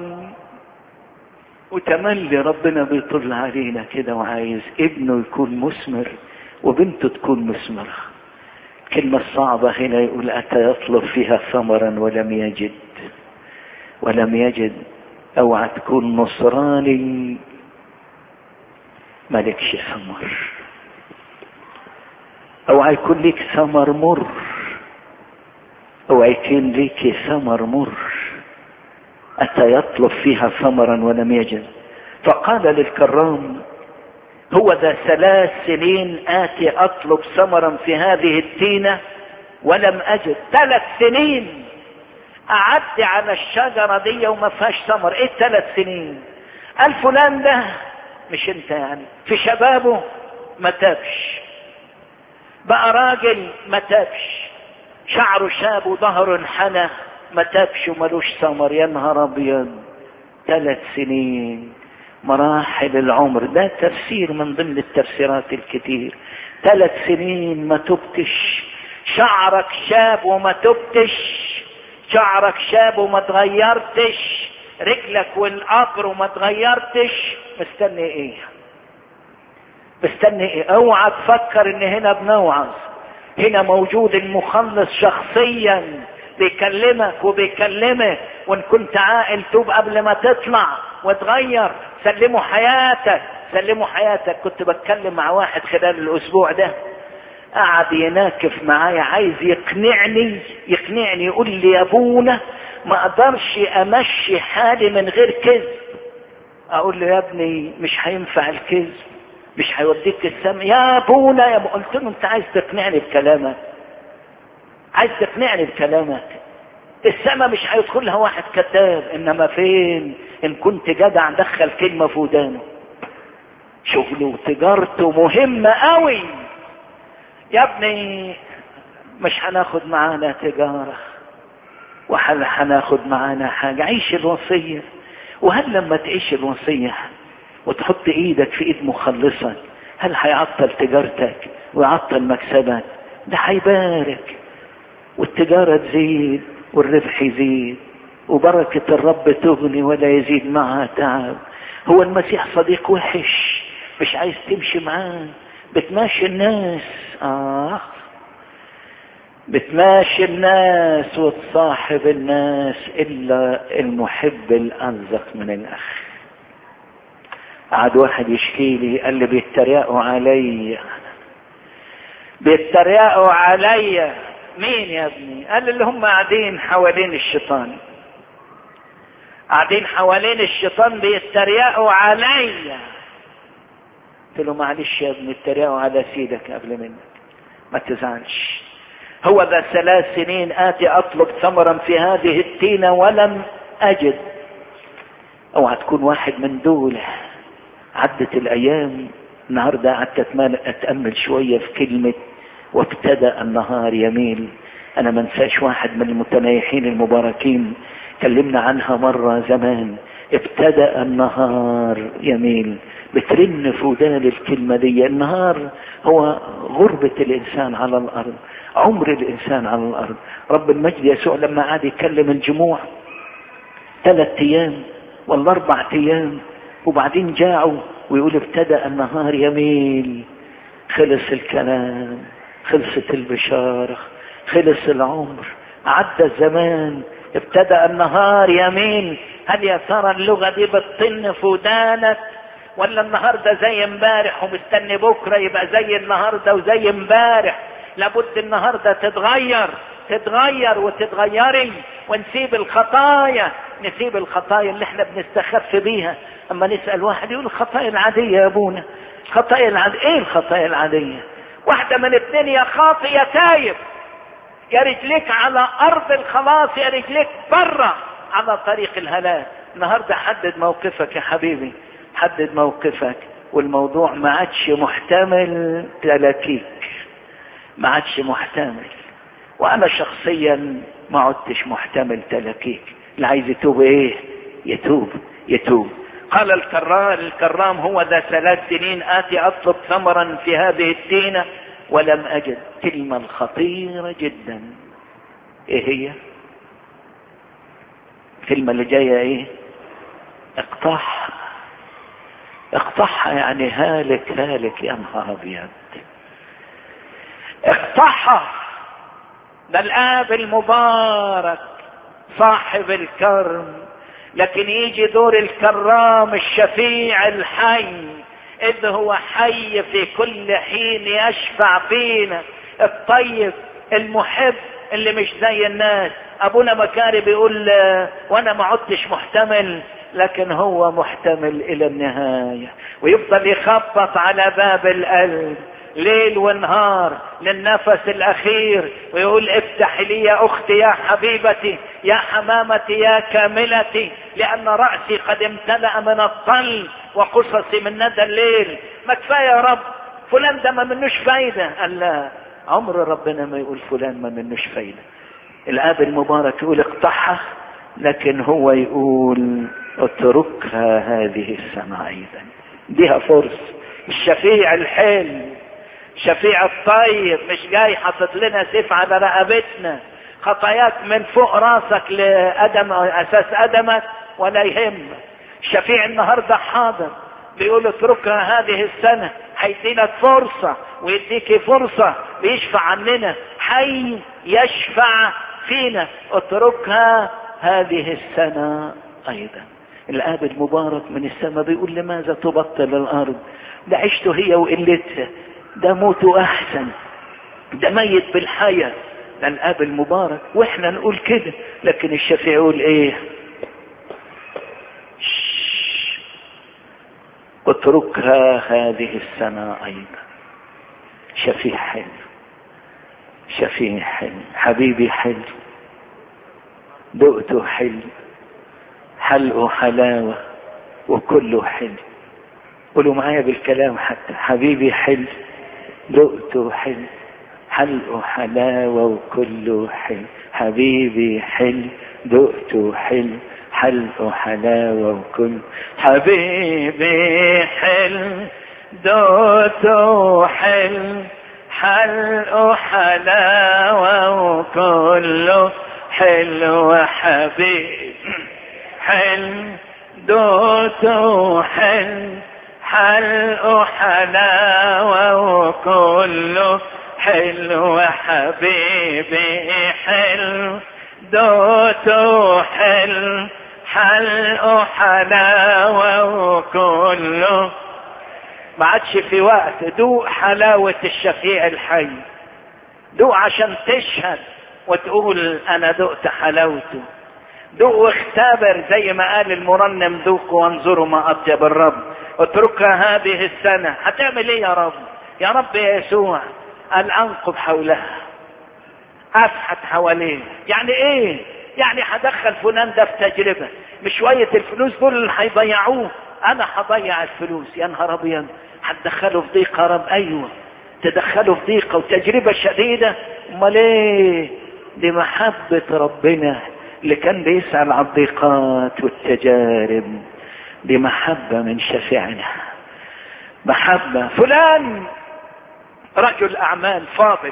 وتملي ربنا بيطل علينا كده وعايز ابنه يكون مثمر وبنته تكون مثمره الكلمة الصعبة هنا يقول أتى يطلب فيها ثمرا ولم يجد ولم يجد اوعى تكون نصراني مالكش ثمر اوعى يكون لك ثمر مر اوعى يكون لك ثمر مر اتى يطلب فيها ثمرا ولم يجد فقال للكرام هو ذا ثلاث سنين آتي أطلب ثمرا في هذه التينة ولم أجد ثلاث سنين أعدي على الشجرة دي وما فيهاش ثمر إيه ثلاث سنين قال فلان ده مش أنت يعني في شبابه ما تابش بقى راجل ما تابش شعره شاب وظهره انحنى ما تابش وملوش ثمر يا نهار أبيض ثلاث سنين مراحل العمر ده تفسير من ضمن التفسيرات الكتير ثلاث سنين ما تبتش شعرك شاب وما تبتش شعرك شاب وما تغيرتش رجلك والقبر وما تغيرتش مستني ايه مستني ايه اوعى تفكر ان هنا بنوعظ هنا موجود المخلص شخصيا بيكلمك وبيكلمك وان كنت عاقل توب قبل ما تطلع وتغير سلموا حياتك سلموا حياتك كنت بتكلم مع واحد خلال الاسبوع ده قعد يناكف معايا عايز يقنعني يقنعني يقول لي يا ابونا ما اقدرش امشي حالي من غير كذب اقول له يا ابني مش هينفع الكذب مش هيوديك السما يا ابونا يا ابو قلت له انت عايز تقنعني بكلامك عايز تقنعني بكلامك السما مش هيدخلها واحد كذاب انما فين ان كنت جدع دخل كلمه في ودانه شغله وتجارته مهمه قوي يا ابني مش هناخد معانا تجاره وهل هناخد معانا حاجة عيش الوصية وهل لما تعيش الوصية وتحط ايدك في ايد مخلصك هل هيعطل تجارتك ويعطل مكسبك ده هيبارك والتجارة تزيد والربح يزيد وبركة الرب تغني ولا يزيد معها تعب هو المسيح صديق وحش مش عايز تمشي معاه بتماشي الناس آه بتماشي الناس وتصاحب الناس إلا المحب الأنزق من الأخ قعد واحد يشكي لي قال لي بيتريقوا علي بيتريقوا علي مين يا ابني قال لي اللي هم قاعدين حوالين الشيطان قاعدين حوالين الشيطان بيتريقوا علي قلت له معلش يا ابني اتريقوا على سيدك قبل منك ما تزعلش هو ذا ثلاث سنين آتي أطلب ثمرا في هذه التينة ولم أجد اوعى تكون واحد من دول عدت الأيام النهاردة قعدت أتأمل شوية في كلمة وابتدأ النهار يميل أنا ما انساش واحد من المتنايحين المباركين كلمنا عنها مرة زمان ابتدأ النهار يميل بترن في ودان الكلمة دي النهار هو غربة الإنسان على الأرض عمر الإنسان على الأرض رب المجد يسوع لما قعد يكلم الجموع ثلاث أيام ولا أربع أيام وبعدين جاعوا ويقول ابتدأ النهار يميل خلص الكلام خلصت البشارة خلص العمر عدى الزمان ابتدأ النهار يمين هل يا ترى اللغة دي بتطن في ودانك ولا النهاردة زي امبارح ومستني بكرة يبقى زي النهاردة وزي امبارح لابد النهاردة تتغير تتغير وتتغيري ونسيب الخطايا نسيب الخطايا اللي احنا بنستخف بيها اما نسأل واحد يقول الخطايا العادية يا ابونا الخطايا العادية ايه الخطايا العادية واحدة من اثنين يا خاطي يا تايب يا رجليك على ارض الخلاص يا رجليك برا على طريق الهلاك النهارده حدد موقفك يا حبيبي حدد موقفك والموضوع ما عادش محتمل تلاكيك ما عادش محتمل وانا شخصيا ما عدتش محتمل تلاكيك اللي عايز يتوب ايه يتوب يتوب قال الكرام الكرام هو ذا ثلاث سنين آتي أطلب ثمرا في هذه التينة ولم أجد كلمة الخطيرة جدا إيه هي الكلمة اللي جاية إيه اقطعها اقطعها يعني هالك هالك يا نهار أبيض اقطعها ده الآب المبارك صاحب الكرم لكن يجي دور الكرام الشفيع الحي إذ هو حي في كل حين يشفع فينا الطيب المحب اللي مش زي الناس ابونا مكاري بيقول وانا ما عدتش محتمل لكن هو محتمل الى النهاية ويفضل يخبط على باب القلب ليل ونهار للنفس الاخير ويقول افتح لي يا اختي يا حبيبتي يا حمامتي يا كاملتي لان رأسي قد امتلأ من الطل وقصصي من ندى الليل ما كفاية يا رب فلان ده ما منوش فايدة قال لا عمر ربنا ما يقول فلان ما منوش فايدة الاب المبارك يقول اقطعها لكن هو يقول اتركها هذه السنة ايضا ديها فرصة الشفيع الحلو شفيع الطيب مش جاي حاطط لنا سيف على رقبتنا خطاياك من فوق راسك لادم اساس ادمك ولا يهمك الشفيع النهارده حاضر بيقول اتركها هذه السنة هيديلك فرصة ويديكي فرصة بيشفع عننا حي يشفع فينا اتركها هذه السنة ايضا الاب المبارك من السماء بيقول لماذا تبطل الارض ده عشته هي وقلتها ده موته احسن ده ميت بالحياة ده الاب المبارك واحنا نقول كده لكن الشفيع يقول ايه اتركها هذه السنة ايضا شفيع حلو شفيع حلو حبيبي حلو دقته حلو حلقه حلاوة وكله حلو قولوا معايا بالكلام حتى حبيبي حلو دقته حلو حلقه حلاوة وكله حلو حبيبي حل دقته حل حلقه حلاوة وكل حبيبي حل دقته حل حلقه حلاوة وكله حلو حبيبي حل دوته حل حلقه حلاوة وكله حلو حبيبي حل دوته حل حلقه حلاوة وكله ما عادش في وقت دوق حلاوة الشفيع الحي دوق عشان تشهد وتقول انا دقت حلاوته دوق واختبر زي ما قال المرنم ذوقوا وانظروا ما اطيب الرب اتركها هذه السنة هتعمل ايه يا رب يا رب يا يسوع قال انقب حولها افحت حواليه يعني ايه يعني هدخل فلان ده في تجربة مش شوية الفلوس دول اللي هيضيعوه انا هضيع الفلوس يا نهار ابيض هتدخله في ضيقة يا رب ايوه تدخله في ضيقة وتجربة شديدة امال ايه دي محبة ربنا اللي كان بيسأل عن الضيقات والتجارب دي محبة من شفيعنا محبة فلان رجل أعمال فاضل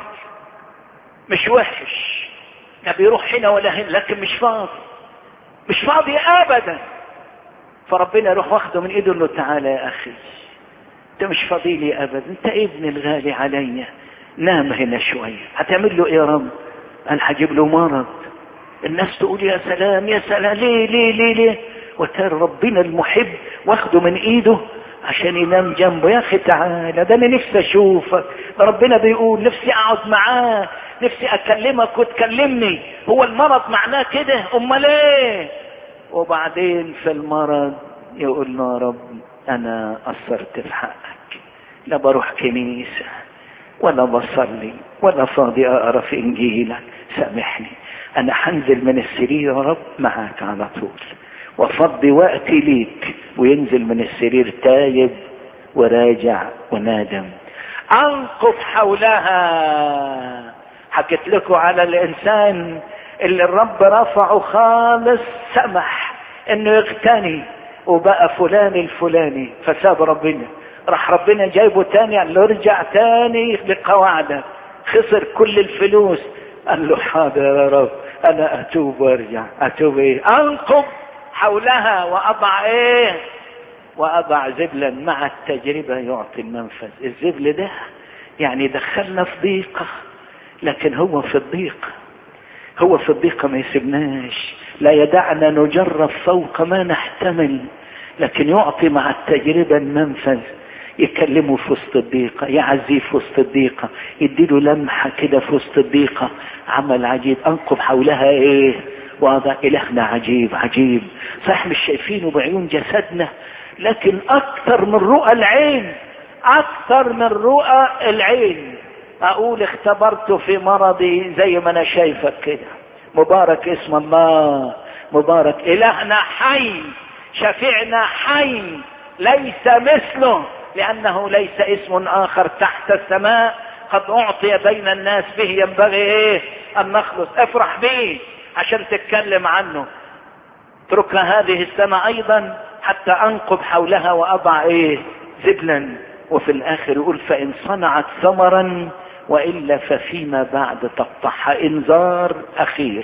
مش وحش لا بيروح هنا ولا هنا لكن مش فاضي مش فاضي أبدا فربنا يروح واخده من ايده له تعالى يا أخي انت مش فاضي لي أبدا انت ابن الغالي عليا نام هنا شوية هتعمل له ايه يا رب قال هجيب له مرض الناس تقول يا سلام يا سلام ليه ليه ليه ليه وترى ربنا المحب واخده من ايده عشان ينام جنبه يا اخي تعالى ده انا نفسي اشوفك ده ربنا بيقول نفسي اقعد معاه نفسي اكلمك وتكلمني هو المرض معناه كده امال ايه وبعدين في المرض يقول له يا رب انا قصرت في حقك لا بروح كنيسه ولا بصلي ولا فاضي اقرا في انجيلك سامحني انا هنزل من السرير يا رب معاك على طول وافضي وقتي ليك وينزل من السرير تايب وراجع ونادم انقف حولها حكيت لكم على الانسان اللي الرب رفعه خالص سمح انه يغتني وبقى فلان الفلاني فساب ربنا راح ربنا جايبه تاني قال له ارجع تاني لقواعدك خسر كل الفلوس قال له حاضر يا رب انا اتوب وارجع اتوب ايه انقب حولها واضع ايه واضع زبلا مع التجربة يعطي المنفذ الزبل ده يعني دخلنا في ضيقة لكن هو في الضيقة هو في الضيقة ما يسيبناش لا يدعنا نجرب فوق ما نحتمل لكن يعطي مع التجربة المنفذ يكلمه في وسط الضيقة يعزيه في وسط الضيقة يديله لمحة كده في وسط الضيقة عمل عجيب انقب حولها ايه وضع الهنا عجيب عجيب صح مش شايفينه بعيون جسدنا لكن اكثر من رؤى العين اكثر من رؤى العين اقول اختبرته في مرضي زي ما انا شايفك كده مبارك اسم الله مبارك الهنا حي شفيعنا حي ليس مثله لانه ليس اسم اخر تحت السماء قد اعطي بين الناس به ينبغي ايه ان نخلص افرح به عشان تتكلم عنه اترك هذه السنة ايضا حتى انقب حولها واضع ايه زبلا وفي الاخر يقول فان صنعت ثمرا والا ففيما بعد تقطعها انذار اخير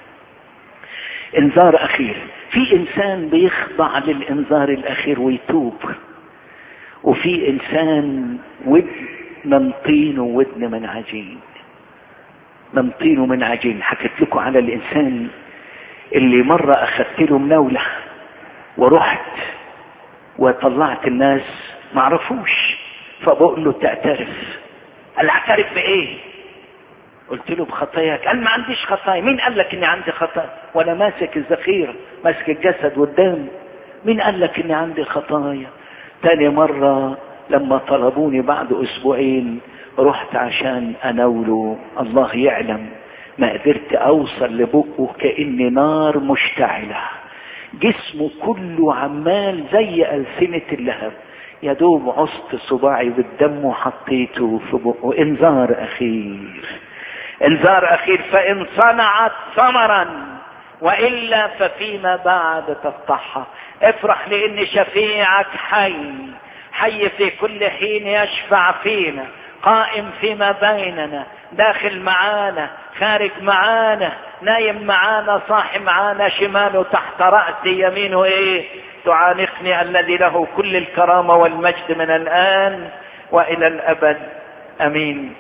انذار اخير في انسان بيخضع للانذار الاخير ويتوب وفي انسان ودن من طين وودن من عجين من طين ومن عجين حكيت لكم على الانسان اللي مرة اخذت له مناولة ورحت وطلعت الناس معرفوش فبقول له تعترف قال اعترف بايه قلت له بخطاياك قال ما عنديش خطايا مين قال لك اني عندي خطايا وانا ماسك الذخيرة ماسك الجسد والدم مين قال لك اني عندي خطايا تاني مرة لما طلبوني بعد اسبوعين رحت عشان اناوله الله يعلم ما قدرت اوصل لبقه كاني نار مشتعلة جسمه كله عمال زي ألسنة اللهب يا دوب عصت صباعي بالدم وحطيته في بقه انذار اخير انذار اخير فان صنعت ثمرا والا ففيما بعد تفضحها افرح لان شفيعك حي حي في كل حين يشفع فينا قائم فيما بيننا داخل معانا خارج معانا نايم معانا صاحي معانا شماله تحت رأسي يمينه ايه تعانقني الذي له كل الكرامة والمجد من الآن وإلى الأبد أمين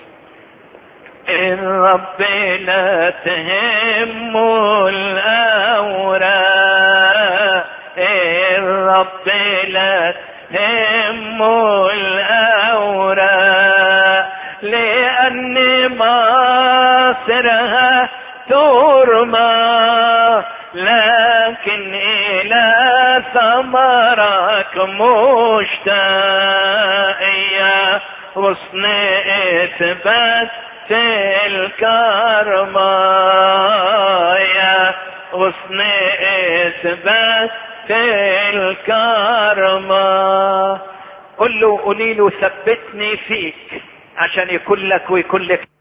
الرب لا تهم الأوراق الرب لا تهم الأوراق لأن مصرها ترمى لكن إلى ثمرك مشتاق يا غصن إثبات الكرمة يا غصن إثبات الكرمة قل له قولي له ثبتني فيك عشان يكون لك ويكون لك